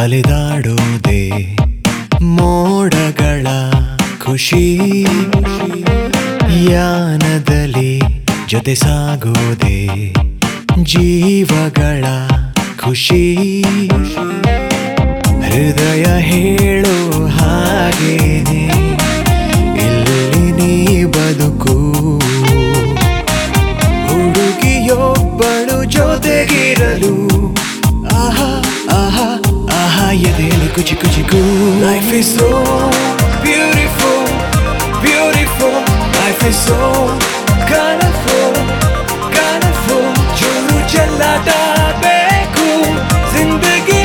ಅಲೆದಾಡೋದೆ ಮೋಡಗಳ ಖುಷಿ ಯಾನದಲ್ಲಿ ಜೊತೆ ಸಾಗೋದೆ ಜೀವಗಳ ಖುಷಿ ಹೃದಯ ಹೇಳೋ ಹಾಗೇನೆ ಇಲ್ಲಿ ನೀ ಬದುಕು ಹುಡುಗಿಯೊಬ್ಬಳು ಜೊತೆಗಿರಲು ಆಹಾ ಆಹಾ ಆಹಾ ಎದೆಯಲ್ಲಿ ಕುಚಿ ಕುಚಿಕು life is so beautiful beautiful life is so colourful colourful ಜೋರು ಚೆಲ್ಲಾಟ ಬೇಕು ಜಿಂದಗಿ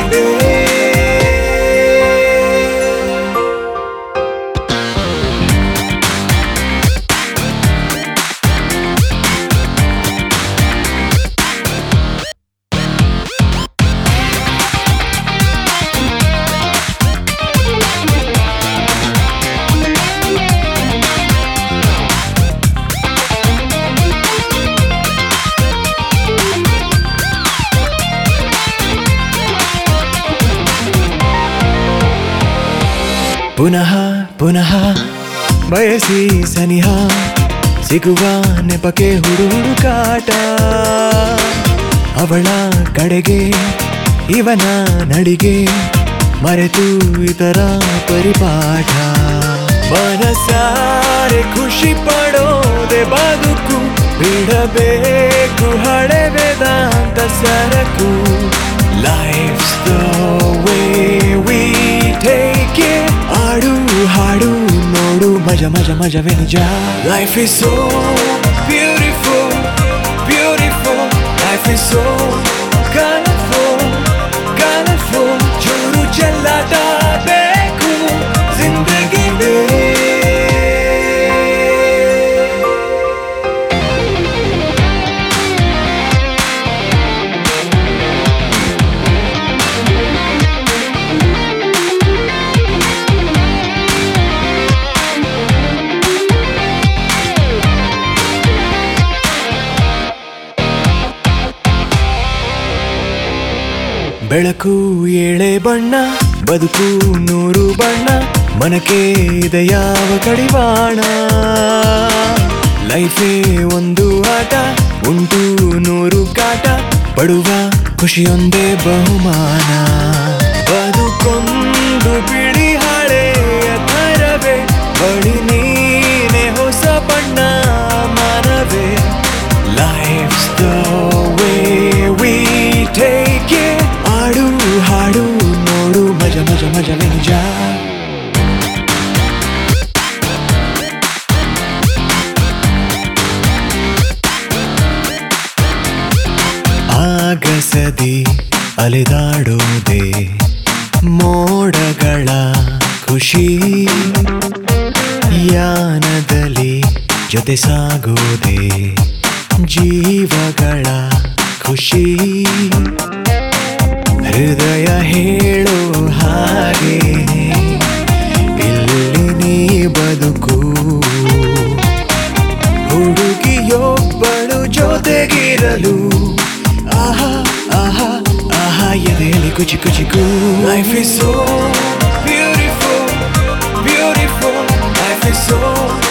ಪುನಃ ಪುನಃ ಬಯಸಿ ಸನಿಹ ಸಿಗುವ ನೆಪಕ್ಕೆ ಹುಡುಕಾಟ ಅವಳ ಕಡೆಗೆ ಇವನ ನಡಿಗೆ ಮರೆತು ಇತರ ಪರಿಪಾಠ ಮನಸಾರೆ ಖುಷಿ ಪಡೋದೆ ಬದುಕು ಬಿಡಬೇಕು ಹಳೆ ವೇದಾಂತ ಸರಕು life's the way we take it ಆಡು ಹಾಡು ನೋಡು ಮಜ ಮಜ ಮಜವೇ ನಿಜ life is so beautiful beautiful life is so colourful colourful ಜೋರು ಚೆಲ್ಲಾಟ ಬೇಕು ಜಿಂದಗಿ ಬೆಳಕು ಏಳೆ ಬಣ್ಣ ಬದುಕು ನೂರು ಬಣ್ಣ ಮನಕ್ಕೆ ಇದೆ ಯಾವ ಕಡಿವಾಣ ಲೈಫೇ ಒಂದು ಆಟ ಉಂಟು ನೂರು ಕಾಟ ಪಡುವ ಖುಷಿಯೊಂದೇ ಬಹುಮಾನ ಬದುಕೊಂದು ಬಿಳಿ ಹಳೆಯ ಥರವೇ ಬಳಿ ನೀನೆ ಹೊಸ ಬಣ್ಣ ಮನವೇ Life's the way we take it ಆಡು ಹಾಡು ನೋಡು ಮಜ ಮಜ ಮಜವೇ ನಿಜ ಆಗಸದಿ ಅಲೆದಾಡೋದೆ ಮೋಡಗಳ ಖುಷಿ ಯಾನದಲ್ಲಿ ಜೊತೆ ಸಾಗೋದೆ ಜೀವಗಳ ಖುಷಿ ಹೃದಯ ಹೇಳೋ ಹಾಗೇನೆ ಇಲ್ಲಿ ನೀ ಬದುಕು ಹುಡುಗಿಯೊಬ್ಬಳು ಜೊತೆಗಿರಲು ಆಹಾ ಆಹಾ ಆಹಾ ಎದೆಯಲ್ಲಿ ಕುಚಿ ಕುಚಿಕು life is so beautiful beautiful life is so